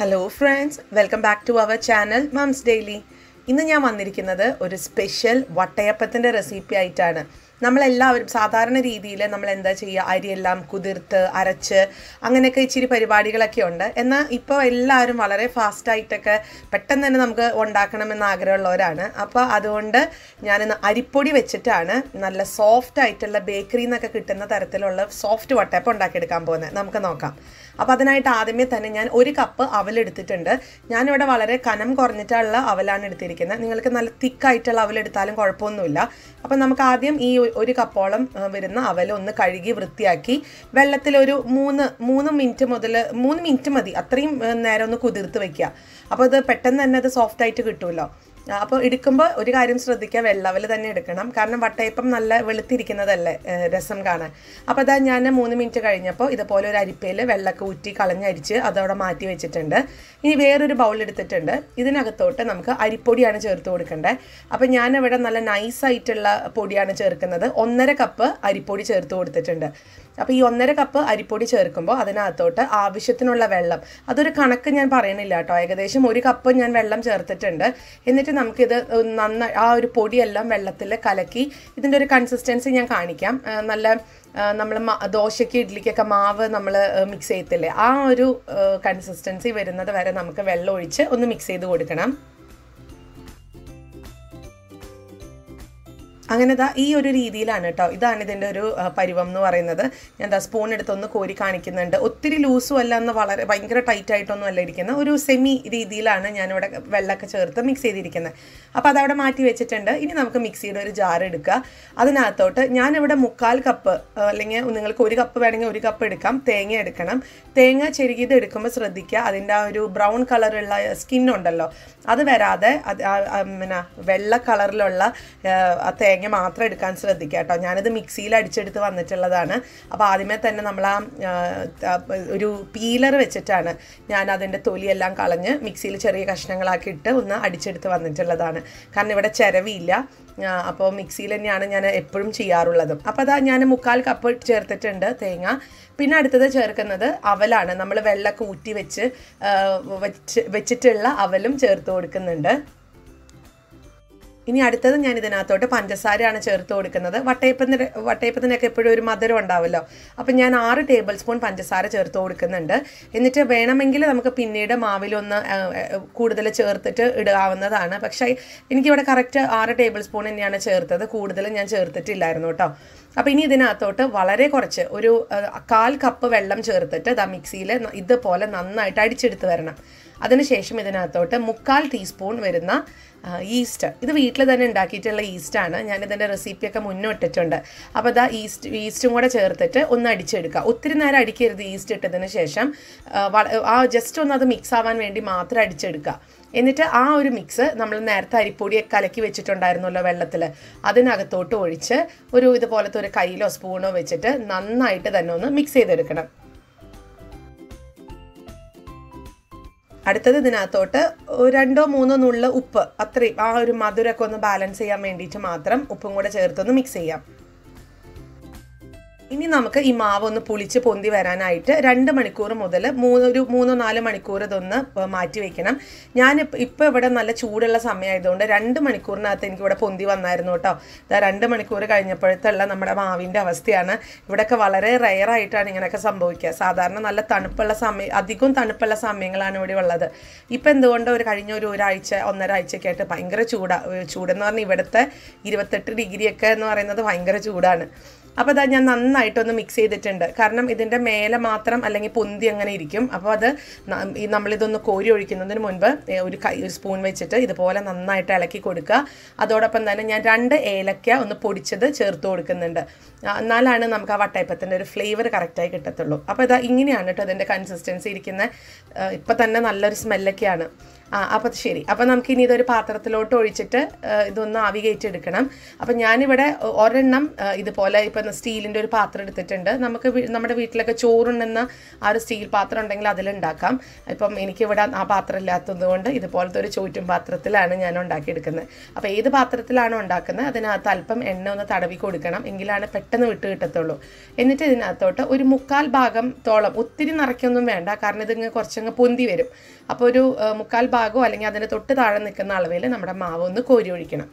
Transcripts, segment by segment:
hello friends welcome back to our channel moms daily ഇന്ന് ഞാൻ വന്നിരിക്കുന്നത് ഒരു സ്പെഷ്യൽ വട്ടയപ്പത്തിൻ്റെ റെസിപ്പി ആയിട്ടാണ് നമ്മളെല്ലാവരും സാധാരണ രീതിയിൽ നമ്മൾ എന്താ ചെയ്യുക അരിയെല്ലാം കുതിർത്ത് അരച്ച് അങ്ങനെയൊക്കെ ഇച്ചിരി പരിപാടികളൊക്കെ ഉണ്ട് എന്നാൽ ഇപ്പോൾ എല്ലാവരും വളരെ ഫാസ്റ്റായിട്ടൊക്കെ പെട്ടെന്ന് തന്നെ നമുക്ക് ഉണ്ടാക്കണമെന്ന് ആഗ്രഹമുള്ളവരാണ് അപ്പോൾ അതുകൊണ്ട് ഞാനിന്ന് അരിപ്പൊടി വെച്ചിട്ടാണ് നല്ല സോഫ്റ്റ് ആയിട്ടുള്ള ബേക്കറിയിൽ നിന്നൊക്കെ കിട്ടുന്ന തരത്തിലുള്ള സോഫ്റ്റ് വട്ടയപ്പം ഉണ്ടാക്കിയെടുക്കാൻ പോകുന്നത് നമുക്ക് നോക്കാം അപ്പോൾ അതിനായിട്ട് ആദ്യമേ തന്നെ ഞാൻ ഒരു കപ്പ് അവലെടുത്തിട്ടുണ്ട് ഞാനിവിടെ വളരെ കനം കുറഞ്ഞിട്ടുള്ള അവലാണ് എടുത്തിരിക്കുന്നത് നിങ്ങൾക്ക് നല്ല തിക്കായിട്ടുള്ള അവലെടുത്താലും കുഴപ്പമൊന്നുമില്ല അപ്പോൾ നമുക്ക് ആദ്യം ഈ ഒ- ഒരു കപ്പോളം ആ, വരുന്ന അവൽ ഒന്ന് കഴുകി വൃത്തിയാക്കി വെള്ളത്തിലൊരു മൂന്ന് മൂന്ന് മിനിറ്റ് മുതൽ മൂന്ന് മിനിറ്റ് മതി അത്രയും ആ, നേരം ഒന്ന് കുതിർത്ത് വെക്കുക അപ്പോൾ ഇത് പെട്ടെന്ന് തന്നെ അത് സോഫ്റ്റ് ആയിട്ട് കിട്ടുമല്ലോ ആ, അപ്പോൾ എടുക്കുമ്പോൾ ഒരു കാര്യം ശ്രദ്ധിക്കുക വെള്ളവൽ തന്നെ എടുക്കണം കാരണം വട്ടയപ്പം നല്ല വെളുത്തിരിക്കുന്നതല്ലേ ഏ, രസം കാണാൻ അപ്പോൾ അതാ ഞാൻ മൂന്ന് മിനിറ്റ് കഴിഞ്ഞപ്പോൾ ഇതുപോലെ ഒരു അരിപ്പയിൽ വെള്ളമൊക്കെ ഊറ്റി കളഞ്ഞരിച്ച് അതവിടെ മാറ്റി വെച്ചിട്ടുണ്ട് ഇനി വേറൊരു ബൗൾ എടുത്തിട്ടുണ്ട് ഇതിനകത്തോട്ട് നമുക്ക് അരിപ്പൊടിയാണ് ചേർത്ത് കൊടുക്കേണ്ടത് അപ്പോൾ ഞാനിവിടെ നല്ല നൈസായിട്ടുള്ള പൊടിയാണ് ചേർക്കുന്നത് ഒന്നര കപ്പ് അരിപ്പൊടി ചേർത്ത് കൊടുത്തിട്ടുണ്ട് അപ്പോൾ ഈ ഒന്നര കപ്പ് അരിപ്പൊടി ചേർക്കുമ്പോൾ അതിനകത്തോട്ട് ആവശ്യത്തിനുള്ള വെള്ളം അതൊരു കണക്ക് ഞാൻ പറയണില്ല കേട്ടോ ഏകദേശം ഒരു കപ്പ് ഞാൻ വെള്ളം ചേർത്തിട്ടുണ്ട് എന്നിട്ട് നമുക്കിത് നന്നായി ആ ഒരു പൊടിയെല്ലാം വെള്ളത്തിൽ കലക്കി ഇതിൻ്റെ ഒരു കൺസിസ്റ്റൻസി ഞാൻ കാണിക്കാം ആ, നല്ല നമ്മൾ ദോശയ്ക്ക് ഇഡ്ഡലിക്കൊക്കെ മാവ് നമ്മൾ മിക്സ് ചെയ്യത്തില്ലേ ആ ഒരു കൺസിസ്റ്റൻസി വരുന്നത് വരെ നമുക്ക് വെള്ളം ഒഴിച്ച് ഒന്ന് മിക്സ് ചെയ്ത് കൊടുക്കണം അങ്ങനെ ദാ ഈ ഒരു രീതിയിലാണ് കേട്ടോ ഇതാണ് ഇതിൻ്റെ ഒരു ആ, പരുവം എന്ന് പറയുന്നത് ഞാൻ ദാ സ്പൂൺ എടുത്തൊന്ന് കോരി കാണിക്കുന്നുണ്ട് ഒത്തിരി ലൂസും അല്ല എന്ന് വളരെ ഭയങ്കര ടൈറ്റ് ആയിട്ടൊന്നും അല്ല ഇരിക്കുന്നത് ഒരു സെമി രീതിയിലാണ് ഞാനിവിടെ വെള്ളമൊക്കെ ചേർത്ത് മിക്സ് ചെയ്തിരിക്കുന്നത് അപ്പോൾ അതവിടെ മാറ്റി വെച്ചിട്ടുണ്ട് ഇനി നമുക്ക് മിക്സിയുടെ ഒരു ജാർ എടുക്കുക അതിനകത്തോട്ട് ഞാനിവിടെ മുക്കാൽ കപ്പ് ആ, അല്ലെങ്കിൽ നിങ്ങൾക്ക് ഒരു കപ്പ് വേണമെങ്കിൽ ഒരു കപ്പ് എടുക്കാം തേങ്ങ എടുക്കണം തേങ്ങ ചെരുകിയത് എടുക്കുമ്പോൾ ശ്രദ്ധിക്കുക അതിൻ്റെ ആ ഒരു ബ്രൗൺ കളറുള്ള സ്കിൻ ഉണ്ടല്ലോ അത് വരാതെ അത് ആ- ആ പിന്നെ വെള്ള കളറിലുള്ള ആ, ആ തേങ്ങ മാത്രം എടുക്കാൻ ശ്രദ്ധിക്കുക കേട്ടോ ഞാനിത് മിക്സിയിൽ അടിച്ചെടുത്ത് വന്നിട്ടുള്ളതാണ് അപ്പോൾ ആദ്യമേ തന്നെ നമ്മൾ ആ ആ, ആ, ഒരു പീലർ വെച്ചിട്ടാണ് ഞാൻ അതിൻ്റെ തൊലിയെല്ലാം കളഞ്ഞ് മിക്സിയിൽ ചെറിയ കഷ്ണങ്ങളാക്കി ഇട്ട് ഒന്ന് അടിച്ചെടുത്ത് വന്നിട്ടുള്ളതാണ് കാരണം ഇവിടെ ചിരവിയില്ല ആ, അപ്പോൾ മിക്സിയിൽ തന്നെയാണ് ഞാൻ എപ്പോഴും ചെയ്യാറുള്ളതും അപ്പോൾ അതാ ഞാൻ മുക്കാൽ കപ്പ് ചേർത്തിട്ടുണ്ട് തേങ്ങ പിന്നെ അടുത്തത് ചേർക്കുന്നത് അവലാണ് നമ്മൾ വെള്ളമൊക്കെ ഊറ്റി വെച്ച് ആ, വെച്ച് വെച്ചിട്ടുള്ള അവലും ചേർത്ത് കൊടുക്കുന്നുണ്ട് ഇനി അടുത്തത് ഞാൻ ഇതിനകത്തോട്ട് പഞ്ചസാരയാണ് ചേർത്ത് കൊടുക്കുന്നത് വട്ടയപ്പത്തിന് വട്ടയപ്പത്തിനൊക്കെ എപ്പോഴും ഒരു മധുരം ഉണ്ടാവുമല്ലോ അപ്പം ഞാൻ ആറ് ടേബിൾ സ്പൂൺ പഞ്ചസാര ചേർത്ത് കൊടുക്കുന്നുണ്ട് എന്നിട്ട് വേണമെങ്കിൽ നമുക്ക് പിന്നീട് മാവിലൊന്ന് ആ, ആ, കൂടുതൽ ചേർത്തിട്ട് ഇടാവുന്നതാണ് പക്ഷേ എനിക്കിവിടെ കറക്റ്റ് ആറ് ടേബിൾ സ്പൂൺ തന്നെയാണ് ചേർത്തത് കൂടുതൽ ഞാൻ ചേർത്തിട്ടില്ലായിരുന്നു കേട്ടോ അപ്പോൾ ഇനി ഇതിനകത്തോട്ട് വളരെ കുറച്ച് ഒരു ആ, കാൽ കപ്പ് വെള്ളം ചേർത്തിട്ട് ദാ മിക്സിയിൽ ഇതുപോലെ നന്നായിട്ട് അടിച്ചെടുത്ത് വരണം അതിനുശേഷം ഇതിനകത്തോട്ട് മുക്കാൽ ടീസ്പൂൺ വരുന്ന ആ, ഈസ്റ്റ് ഇത് വീട്ടിൽ തന്നെ ഉണ്ടാക്കിയിട്ടുള്ള ഈസ്റ്റാണ് ഞാൻ ഇതിൻ്റെ റെസിപ്പിയൊക്കെ മുന്നോട്ടിട്ടുണ്ട് അപ്പോൾ ഇതാ ഈസ്റ്റ് ഈസ്റ്റും കൂടെ ചേർത്തിട്ട് ഒന്ന് അടിച്ചെടുക്കുക ഒത്തിരി നേരം അടിക്കരുത് ഈസ്റ്റ് ഇട്ടതിന് ശേഷം ആ, വള- ആ ജസ്റ്റ് ഒന്ന് അത് മിക്സ് ആവാൻ വേണ്ടി മാത്രം അടിച്ചെടുക്കുക എന്നിട്ട് ആ ഒരു മിക്സ് നമ്മൾ നേരത്തെ അരിപ്പൊടിയൊക്കെ കലക്കി വെച്ചിട്ടുണ്ടായിരുന്നല്ലോ വെള്ളത്തിൽ അതിനകത്തോട്ട് ഒഴിച്ച് ഒരു ഇതുപോലത്തെ ഒരു കയ്യിലോ സ്പൂണോ വെച്ചിട്ട് നന്നായിട്ട് തന്നെ ഒന്ന് മിക്സ് ചെയ്തെടുക്കണം അടുത്തത് ഇതിനകത്തോട്ട് ഒരു രണ്ടോ മൂന്നോ നുള്ള ഉപ്പ് അത്രയും ആ ഒരു മധുരമൊക്കെ ഒന്ന് ബാലൻസ് ചെയ്യാൻ വേണ്ടിയിട്ട് മാത്രം ഉപ്പും കൂടെ ചേർത്തൊന്ന് മിക്സ് ചെയ്യാം ഇനി നമുക്ക് ഈ മാവ് ഒന്ന് പുളിച്ച് പൊന്തി വരാനായിട്ട് രണ്ട് മണിക്കൂർ മുതൽ മൂന്ന് ഒരു മൂന്നോ നാല് മണിക്കൂർ ഇതൊന്ന് പ- മാറ്റി വെക്കണം ഞാൻ ഇപ്പോൾ ഇവിടെ നല്ല ചൂടുള്ള സമയമായതുകൊണ്ട് രണ്ട് മണിക്കൂറിനകത്ത് എനിക്ക് ഇവിടെ പൊന്തി വന്നായിരുന്നു കേട്ടോ ദാ രണ്ട് മണിക്കൂർ കഴിഞ്ഞപ്പോഴത്തുള്ള നമ്മുടെ മാവിൻ്റെ അവസ്ഥയാണ് ഇവിടെയൊക്കെ വളരെ റെയർ ആയിട്ടാണ് ഇങ്ങനെയൊക്കെ സംഭവിക്കുക സാധാരണ നല്ല തണുപ്പുള്ള സമയം അധികവും തണുപ്പുള്ള സമയങ്ങളാണ് ഇവിടെ ഉള്ളത് ഇപ്പം എന്തുകൊണ്ട് ഒരു കഴിഞ്ഞ ഒരു ഒരാഴ്ച ഒന്നര ആഴ്ചയൊക്കെ ആയിട്ട് ഭയങ്കര ചൂടാ ഏഹ് ചൂടെന്ന് പറഞ്ഞാൽ ഇവിടുത്തെ ഇരുപത്തെട്ട് ഡിഗ്രിയൊക്കെ എന്ന് പറയുന്നത് ഭയങ്കര ചൂടാണ് അപ്പോൾ അതാ ഞാൻ നന്നായിട്ടൊന്ന് മിക്സ് ചെയ്തിട്ടുണ്ട് കാരണം ഇതിൻ്റെ മേലെ മാത്രം അല്ലെങ്കിൽ പൊന്തി അങ്ങനെ ഇരിക്കും അപ്പോൾ അത് ന- ഈ നമ്മളിതൊന്ന് കോരി ഒഴിക്കുന്നതിന് മുൻപ് ഏ, ഒരു കൈ ഒരു സ്പൂൺ വെച്ചിട്ട് ഇതുപോലെ നന്നായിട്ട് ഇളക്കി കൊടുക്കുക അതോടൊപ്പം തന്നെ ഞാൻ രണ്ട് ഏലക്ക ഒന്ന് പൊടിച്ചത് ചേർത്ത് കൊടുക്കുന്നുണ്ട് ആ, എന്നാലാണ് നമുക്ക് ആ വട്ടയപ്പത്തിൻ്റെ ഒരു ഫ്ലേവർ കറക്റ്റായി കിട്ടത്തുള്ളൂ അപ്പോൾ ഇതാ ഇങ്ങനെയാണ് കേട്ടോ അതിൻ്റെ കൺസിസ്റ്റൻസി ഇരിക്കുന്നത് ഇപ്പം തന്നെ നല്ലൊരു സ്മെല്ലൊക്കെയാണ് ആ അപ്പോൾ ശരി അപ്പോൾ നമുക്ക് ഇനി ഇതൊരു പാത്രത്തിലോട്ട് ഒഴിച്ചിട്ട് ആ, ഇതൊന്ന് ആവി കയറ്റിയെടുക്കണം അപ്പം ഞാനിവിടെ ഒരെണ്ണം ആ, ഇതുപോലെ ഇപ്പം സ്റ്റീലിൻ്റെ ഒരു പാത്രം എടുത്തിട്ടുണ്ട് നമുക്ക് വീ- നമ്മുടെ വീട്ടിലൊക്കെ ചോറുണ്ടെന്ന ആ ഒരു സ്റ്റീൽ പാത്രം ഉണ്ടെങ്കിൽ അതിലുണ്ടാക്കാം ഇപ്പം എനിക്കിവിടെ ആ പാത്രം ഇല്ലാത്തത് കൊണ്ട് ഇതുപോലത്തെ ഒരു ചോറ്റും പാത്രത്തിലാണ് ഞാൻ ഉണ്ടാക്കിയെടുക്കുന്നത് അപ്പോൾ ഏത് പാത്രത്തിലാണോ ഉണ്ടാക്കുന്നത് അതിനകത്ത് അല്പം എണ്ണ ഒന്ന് തടവി കൊടുക്കണം എങ്കിലാണ് പെട്ടെന്ന് വിട്ട് കിട്ടത്തുള്ളൂ എന്നിട്ട് ഇതിനകത്തോട്ട് ഒരു മുക്കാൽ ഭാഗം തോളം ഒത്തിരി നിറയ്ക്കൊന്നും വേണ്ട കാരണം ഇതിങ്ങ് കുറച്ചങ്ങ് പൊന്തി വരും അപ്പോൾ ഒരു ആ, മുക്കാൽ ഭാഗമോ അല്ലെങ്കിൽ അതിന് തൊട്ട് താഴെ നിൽക്കുന്ന അളവിൽ നമ്മുടെ മാവ് ഒന്ന് കോരി ഒഴിക്കണം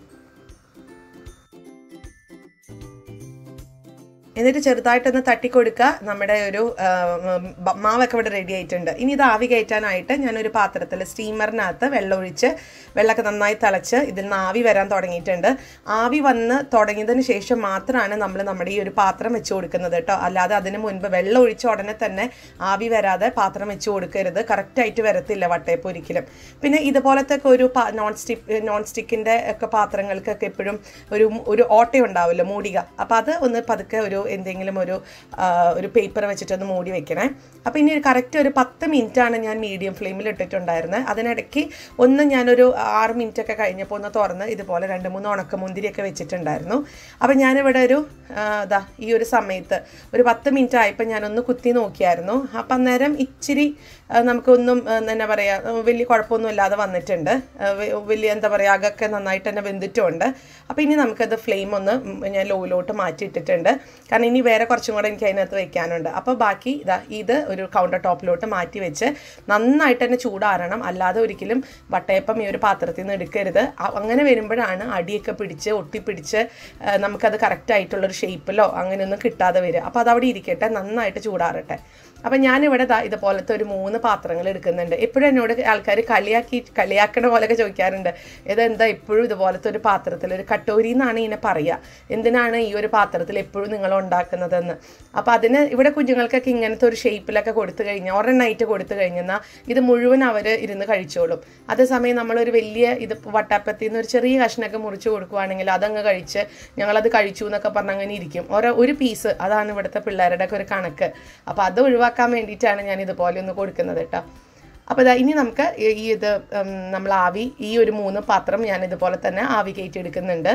എന്നിട്ട് ചെറുതായിട്ടൊന്ന് തട്ടിക്കൊടുക്കുക നമ്മുടെ ഒരു ആ, ഉം, ബ- മാവൊക്കെ ഇവിടെ റെഡി ആയിട്ടുണ്ട് ഇനി ഇത് ആവി കയറ്റാനായിട്ട് ഞാനൊരു പാത്രത്തിൽ സ്റ്റീമറിനകത്ത് വെള്ളം ഒഴിച്ച് വെള്ളമൊക്കെ നന്നായി തിളച്ച് ഇതിൽ നിന്ന് ആവി വരാൻ തുടങ്ങിയിട്ടുണ്ട് ആവി വന്ന് തുടങ്ങിയതിന് ശേഷം മാത്രമാണ് നമ്മൾ നമ്മുടെ ഈ ഒരു പാത്രം വെച്ച് കൊടുക്കുന്നത് കേട്ടോ അല്ലാതെ അതിന് മുൻപ് വെള്ളം ഒഴിച്ച ഉടനെ തന്നെ ആവി വരാതെ പാത്രം വെച്ച് കൊടുക്കരുത് കറക്റ്റായിട്ട് വരത്തില്ല വട്ടയപ്പം ഒരിക്കലും പിന്നെ ഇതുപോലത്തെ ഒക്കെ ഒരു നോൺ സ്റ്റിക്ക് നോൺ സ്റ്റിക്കിൻ്റെ ഒക്കെ പാത്രങ്ങൾക്കൊക്കെ എപ്പോഴും ഒരു ഒരു ഓട്ട ഉണ്ടാവുമല്ലോ മൂടിക അപ്പോൾ അത് ഒന്ന് പതുക്കെ ഒരു എന്തെങ്കിലും ഒരു ആ, ഒരു പേപ്പർ വെച്ചിട്ടൊന്ന് മൂടി വെക്കണേ അപ്പോൾ ഇനി കറക്റ്റ് ഒരു പത്ത് മിനിറ്റാണ് ഞാൻ മീഡിയം ഫ്ലെയിമിൽ ഇട്ടിട്ടുണ്ടായിരുന്നത് അതിനിടയ്ക്ക് ഒന്ന് ഞാനൊരു ആറ് മിനിറ്റ് ഒക്കെ കഴിഞ്ഞപ്പോൾ ഒന്ന് തുറന്ന് ഇതുപോലെ രണ്ട് മൂന്ന് ഉണക്കമുന്തിരിയൊക്കെ വെച്ചിട്ടുണ്ടായിരുന്നു അപ്പോൾ ഞാനിവിടെ ഒരു ആ, ദാ ഈ ഒരു സമയത്ത് ഒരു പത്ത് മിനിറ്റ് ആയപ്പോൾ ഞാനൊന്ന് കുത്തി നോക്കിയായിരുന്നു അപ്പം അന്നേരം ഇച്ചിരി ആ, നമുക്കൊന്നും ആ, എന്നാ പറയുക വലിയ കുഴപ്പമൊന്നും ഇല്ലാതെ വന്നിട്ടുണ്ട് ആ, വ- വലിയ എന്താ പറയുക അകൊക്കെ നന്നായിട്ട് തന്നെ വെന്തിട്ടുമുണ്ട് അപ്പോൾ ഇനി നമുക്കത് ഫ്ലെയിം ഒന്ന് ഉം, ഞാൻ ലോയിലോട്ട് മാറ്റിയിട്ടിട്ടുണ്ട് കാരണം ഇനി വേറെ കുറച്ചും കൂടെ എനിക്ക് അതിനകത്ത് വെക്കാനുണ്ട് അപ്പോൾ ബാക്കി ഇതാ ഇത് ഒരു കൗണ്ടർ ടോപ്പിലോട്ട് മാറ്റി വെച്ച് നന്നായിട്ട് തന്നെ ചൂടാറണം അല്ലാതെ ഒരിക്കലും വട്ടയപ്പം ഈ ഒരു പാത്രത്തിൽ നിന്ന് എടുക്കരുത് അ- അങ്ങനെ വരുമ്പോഴാണ് അടിയൊക്കെ പിടിച്ച് ഒട്ടിപ്പിടിച്ച് ആ, നമുക്കത് കറക്റ്റ് ആയിട്ടുള്ളൊരു ഷേപ്പിലോ അങ്ങനെയൊന്നും കിട്ടാതെ വരിക അപ്പോൾ അതവിടെ ഇരിക്കട്ടെ നന്നായിട്ട് ചൂടാറട്ടെ അപ്പം ഞാനിവിടെ ദാ ഇതുപോലത്തെ ഒരു മൂന്ന് പാത്രങ്ങൾ എടുക്കുന്നുണ്ട് എപ്പോഴും എന്നോട് ആൾക്കാർ കളിയാക്കി കളിയാക്കണ പോലെയൊക്കെ ചോദിക്കാറുണ്ട് ഇതെന്താ എപ്പോഴും ഇതുപോലത്തെ ഒരു പാത്രത്തിൽ ഒരു കട്ടോരി എന്നാണ് ഇതിനെ പറയുക എന്തിനാണ് ഈ ഒരു പാത്രത്തിൽ എപ്പോഴും നിങ്ങൾ ഉണ്ടാക്കുന്നതെന്ന് അപ്പോൾ അതിന് ഇവിടെ കുഞ്ഞുങ്ങൾക്കൊക്കെ ഇങ്ങനത്തെ ഒരു ഷേപ്പിലൊക്കെ കൊടുത്തു കഴിഞ്ഞാൽ ഒരെണ്ണമായിട്ട് കൊടുത്തു കഴിഞ്ഞാൽ ഇത് മുഴുവൻ അവർ ഇരുന്ന് കഴിച്ചോളും അതേസമയം നമ്മളൊരു വലിയ ഇത് വട്ടാപ്പത്തിൽ നിന്ന് ഒരു ചെറിയ കഷ്ണമൊക്കെ മുറിച്ച് കൊടുക്കുവാണെങ്കിൽ അതങ്ങ് കഴിച്ച് ഞങ്ങളത് കഴിച്ചു എന്നൊക്കെ പറഞ്ഞ് അങ്ങനെ ഇരിക്കും ഓരോ ഒരു പീസ് അതാണ് ഇവിടുത്തെ പിള്ളേരുടെ ഒക്കെ ഒരു കണക്ക് അപ്പോൾ അത് ഒഴിവാക്കാൻ വേണ്ടിയിട്ടാണ് ഞാൻ ഇതുപോലെ ഒന്ന് കൊടുക്കുന്നത് കേട്ടോ അപ്പോൾ ഇതാ ഇനി നമുക്ക് ഈ- ഈ ഇത് ഉം, നമ്മൾ ആവി ഈ ഒരു മൂന്ന് പാത്രം ഞാൻ ഇതുപോലെ തന്നെ ആവി കയറ്റി എടുക്കുന്നുണ്ട്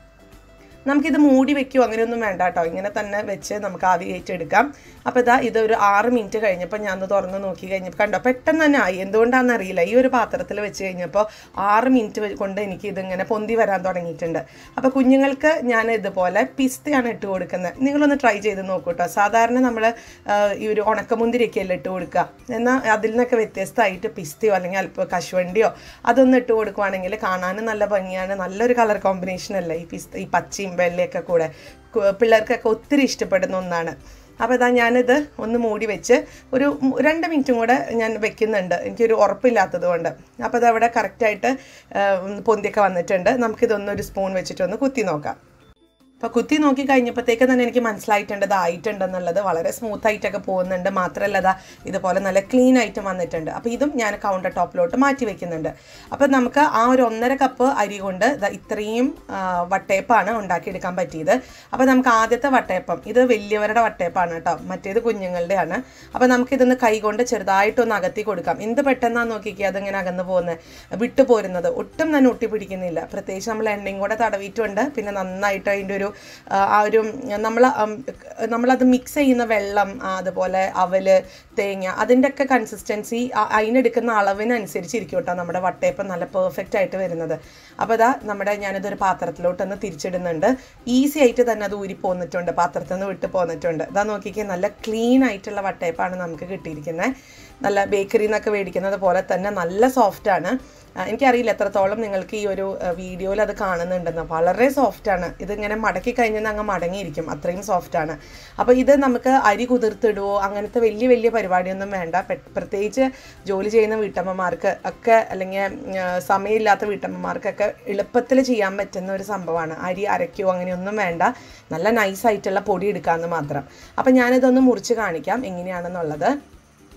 നമുക്കിത് മൂടി വെക്കുമോ അങ്ങനെയൊന്നും വേണ്ട കേട്ടോ ഇങ്ങനെ തന്നെ വെച്ച് നമുക്ക് ആവി കയറ്റിയെടുക്കാം അപ്പോൾ ഇതാ ഇത് ഒരു ആറ് മിനിറ്റ് കഴിഞ്ഞപ്പോൾ ഞാൻ ഒന്ന് തുറന്ന് നോക്കി കഴിഞ്ഞപ്പോൾ കണ്ടോ പെട്ടെന്ന് തന്നെ ആയി എന്തുകൊണ്ടാണെന്ന് അറിയില്ല ഈ ഒരു പാത്രത്തിൽ വെച്ച് കഴിഞ്ഞപ്പോൾ ആറ് മിനിറ്റ് കൊണ്ട് എനിക്ക് ഇതിങ്ങനെ പൊന്തി വരാൻ തുടങ്ങിയിട്ടുണ്ട് അപ്പോൾ കുഞ്ഞുങ്ങൾക്ക് ഞാൻ ഇതുപോലെ പിസ്തയാണ് ഇട്ട് കൊടുക്കുന്നത് നിങ്ങളൊന്ന് ട്രൈ ചെയ്ത് നോക്കൂ കേട്ടോ സാധാരണ നമ്മൾ ഈ ഒരു ഉണക്കമുന്തിരിയൊക്കെ അല്ലേ ഇട്ട് കൊടുക്കുക എന്നാൽ അതിൽ നിന്നൊക്കെ വ്യത്യസ്തമായിട്ട് പിസ്തയോ അല്ലെങ്കിൽ അല്പം കശുവണ്ടിയോ അതൊന്ന് ഇട്ട് കൊടുക്കുവാണെങ്കിൽ കാണാനും നല്ല ഭംഗിയാണ് നല്ലൊരു കളർ കോമ്പിനേഷൻ അല്ലേ ഈ പിസ്ത ഈ പച്ചയും വെള്ളയൊക്കെ കൂടെ കു- പിള്ളേർക്കൊക്കെ ഒത്തിരി ഇഷ്ടപ്പെടുന്ന ഒന്നാണ് അപ്പോൾ ഇതാ ഞാനിത് ഒന്ന് മൂടി വെച്ച് ഒരു മു- രണ്ട് മിനിറ്റും കൂടെ ഞാൻ വെക്കുന്നുണ്ട് എനിക്കൊരു ഉറപ്പില്ലാത്തത് കൊണ്ട് അപ്പോൾ അതവിടെ കറക്റ്റായിട്ട് പൊന്തിയൊക്കെ വന്നിട്ടുണ്ട് നമുക്കിതൊന്നൊരു സ്പൂൺ വെച്ചിട്ടൊന്ന് കുത്തി നോക്കാം അപ്പോൾ കുത്തി നോക്കി കഴിഞ്ഞപ്പോഴത്തേക്ക് തന്നെ എനിക്ക് മനസ്സിലായിട്ടുണ്ട് ഇത് ആയിട്ടുണ്ടെന്നുള്ളത് വളരെ സ്മൂത്ത് ആയിട്ടൊക്കെ പോകുന്നുണ്ട് മാത്രമല്ല ഇതാ ഇതുപോലെ നല്ല ക്ലീൻ ആയിട്ട് വന്നിട്ടുണ്ട് അപ്പോൾ ഇതും ഞാൻ കൗണ്ടർ ടോപ്പിലോട്ട് മാറ്റി വെക്കുന്നുണ്ട് അപ്പോൾ നമുക്ക് ആ ഒരു ഒന്നര കപ്പ് അരി കൊണ്ട് ദാ ഇത്രയും ആ, വട്ടയപ്പാണ് ഉണ്ടാക്കിയെടുക്കാൻ പറ്റിയത് അപ്പോൾ നമുക്ക് ആദ്യത്തെ വട്ടയപ്പം ഇത് വലിയവരുടെ വട്ടയപ്പാണ് കേട്ടോ മറ്റേത് കുഞ്ഞുങ്ങളുടെയാണ് അപ്പോൾ നമുക്കിതൊന്ന് കൈ കൊണ്ട് ചെറുതായിട്ടൊന്ന് അകത്തി കൊടുക്കാം എന്ത് പെട്ടെന്നാണ് നോക്കിക്കുക അതിങ്ങനെ അകന്നു പോകുന്നത് വിട്ടു പോരുന്നത് ഒട്ടും തന്നെ ഒട്ടിപ്പിടിക്കുന്നില്ല പ്രത്യേകിച്ച് നമ്മൾ എണ്ണയും കൂടെ തടവിയിട്ടുണ്ട് പിന്നെ നന്നായിട്ട് അതിൻ്റെ ഒരു ആ, ആ ഒരു നമ്മൾ നമ്മളത് മിക്സ് ചെയ്യുന്ന വെള്ളം ആ, അതുപോലെ അവല് തേങ്ങ അതിൻ്റെയൊക്കെ കൺസിസ്റ്റൻസി അതിനെടുക്കുന്ന അളവിനനുസരിച്ചിരിക്കും കേട്ടോ നമ്മുടെ വട്ടയപ്പം നല്ല പെർഫെക്റ്റ് ആയിട്ട് വരുന്നത് അപ്പോൾ ഇതാ നമ്മുടെ ഞാനിതൊരു പാത്രത്തിലോട്ടൊന്ന് തിരിച്ചിടുന്നുണ്ട് ഈസി ആയിട്ട് തന്നെ അത് ഊരി പോന്നിട്ടുണ്ട് പാത്രത്തിൽ നിന്ന് വിട്ട് പോന്നിട്ടുണ്ട് ഇതാ നോക്കിക്കേ നല്ല ക്ലീൻ ആയിട്ടുള്ള വട്ടയപ്പാണ് നമുക്ക് കിട്ടിയിരിക്കുന്നത് നല്ല ബേക്കറിയിൽ നിന്നൊക്കെ മേടിക്കുന്നത് പോലെ തന്നെ നല്ല സോഫ്റ്റാണ് എനിക്കറിയില്ല എത്രത്തോളം നിങ്ങൾക്ക് ഈ ഒരു വീഡിയോയിൽ അത് കാണുന്നുണ്ടെന്ന് വളരെ സോഫ്റ്റാണ് ഇതിങ്ങനെ മടക്കി കഴിഞ്ഞാൽ അങ്ങ് മടങ്ങിയിരിക്കും അത്രയും സോഫ്റ്റാണ് അപ്പോൾ ഇത് നമുക്ക് അരി കുതിർത്തിടുവോ അങ്ങനത്തെ വലിയ വലിയ പരിപാടിയൊന്നും വേണ്ട പെ- പ്രത്യേകിച്ച് ജോലി ചെയ്യുന്ന വീട്ടമ്മമാർക്ക് ഒക്കെ അല്ലെങ്കിൽ ആ, സമയമില്ലാത്ത വീട്ടമ്മമാർക്കൊക്കെ എളുപ്പത്തിൽ ചെയ്യാൻ പറ്റുന്ന ഒരു സംഭവമാണ് അരി അരയ്ക്കോ അങ്ങനെയൊന്നും വേണ്ട നല്ല നൈസായിട്ടുള്ള പൊടി എടുക്കാമെന്ന് മാത്രം അപ്പം ഞാനിതൊന്ന് മുറിച്ച് കാണിക്കാം എങ്ങനെയാണെന്നുള്ളത്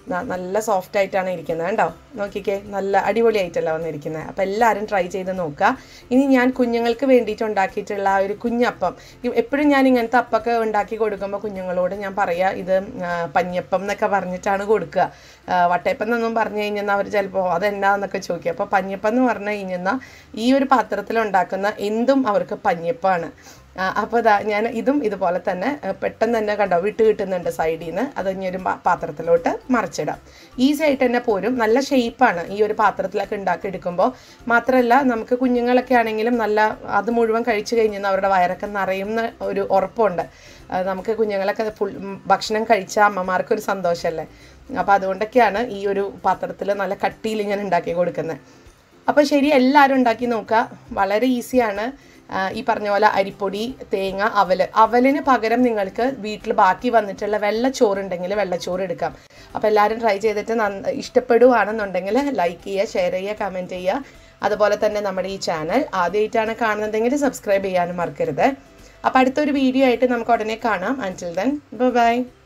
ന- നല്ല സോഫ്റ്റ് ആയിട്ടാണ് ഇരിക്കുന്നത് കേട്ടോ നോക്കിക്കേ നല്ല അടിപൊളിയായിട്ടല്ല വന്നിരിക്കുന്നത് അപ്പോൾ എല്ലാവരും ട്രൈ ചെയ്ത് നോക്കുക ഇനി ഞാൻ കുഞ്ഞുങ്ങൾക്ക് വേണ്ടിയിട്ട് ഉണ്ടാക്കിയിട്ടുള്ള ആ ഒരു കുഞ്ഞപ്പം ഇ- എപ്പോഴും ഞാൻ ഇങ്ങനത്തെ അപ്പൊക്കെ ഉണ്ടാക്കി കൊടുക്കുമ്പോൾ കുഞ്ഞുങ്ങളോട് ഞാൻ പറയാ ഇത് ആ, പഞ്ഞപ്പം എന്നൊക്കെ പറഞ്ഞിട്ടാണ് കൊടുക്കുക ആ, വട്ടയപ്പം എന്നൊന്നും പറഞ്ഞു കഴിഞ്ഞാൽ അവർ ചിലപ്പോൾ അതെന്നാന്നൊക്കെ ചോദിക്കും അപ്പോൾ പഞ്ഞപ്പം എന്ന് പറഞ്ഞു കഴിഞ്ഞാൽ ഈ ഒരു പാത്രത്തിൽ ഉണ്ടാക്കുന്ന എന്തും അവർക്ക് പഞ്ഞപ്പമാണ് അപ്പോൾ ഇതാ ഞാൻ ഇതും ഇതുപോലെ തന്നെ ആ, പെട്ടെന്ന് തന്നെ കണ്ടോ വിട്ട് കിട്ടുന്നുണ്ട് സൈഡിൽ നിന്ന് അത് ഇനി ഒരു പാ- പാത്രത്തിലോട്ട് മറിച്ചിടാം ഈസി ആയിട്ട് തന്നെ പോരും നല്ല ഷേപ്പാണ് ഈ ഒരു പാത്രത്തിലൊക്കെ ഉണ്ടാക്കി എടുക്കുമ്പോൾ മാത്രമല്ല നമുക്ക് കുഞ്ഞുങ്ങളൊക്കെ ആണെങ്കിലും നല്ല അത് മുഴുവൻ കഴിച്ചു കഴിഞ്ഞാൽ അവരുടെ വയറൊക്കെ നിറയുന്ന ഒരു ഉറപ്പുണ്ട് ആ, നമുക്ക് കുഞ്ഞുങ്ങളൊക്കെ ഫുൾ ഭക്ഷണം കഴിച്ച അമ്മമാർക്കൊരു സന്തോഷമല്ലേ അപ്പോൾ അതുകൊണ്ടൊക്കെയാണ് ഈ ഒരു പാത്രത്തിൽ നല്ല കട്ടിയിൽ ഞാൻ ഉണ്ടാക്കി കൊടുക്കുന്നത് അപ്പോൾ ശരി എല്ലാവരും ഉണ്ടാക്കി നോക്കുക വളരെ ഈസിയാണ് ആ, ഈ പറഞ്ഞ പോലെ അരിപ്പൊടി തേങ്ങ അവല് അവലിന് പകരം നിങ്ങൾക്ക് വീട്ടിൽ ബാക്കി വന്നിട്ടുള്ള വെള്ളച്ചോറുണ്ടെങ്കിൽ വെള്ളച്ചോറ് എടുക്കാം അപ്പോൾ എല്ലാവരും ട്രൈ ചെയ്തിട്ട് നന്ന ഇഷ്ടപ്പെടുവാണെന്നുണ്ടെങ്കിൽ ലൈക്ക് ചെയ്യുക ഷെയർ ചെയ്യുക കമൻറ്റ് ചെയ്യുക അതുപോലെ തന്നെ നമ്മുടെ ഈ ചാനൽ ആദ്യമായിട്ടാണ് കാണുന്നതെങ്കിൽ സബ്സ്ക്രൈബ് ചെയ്യാനും മറക്കരുത് അപ്പോൾ അടുത്തൊരു വീഡിയോ ആയിട്ട് നമുക്ക് ഉടനെ കാണാം അൻറ്റിൽ ദെൻ ബൈ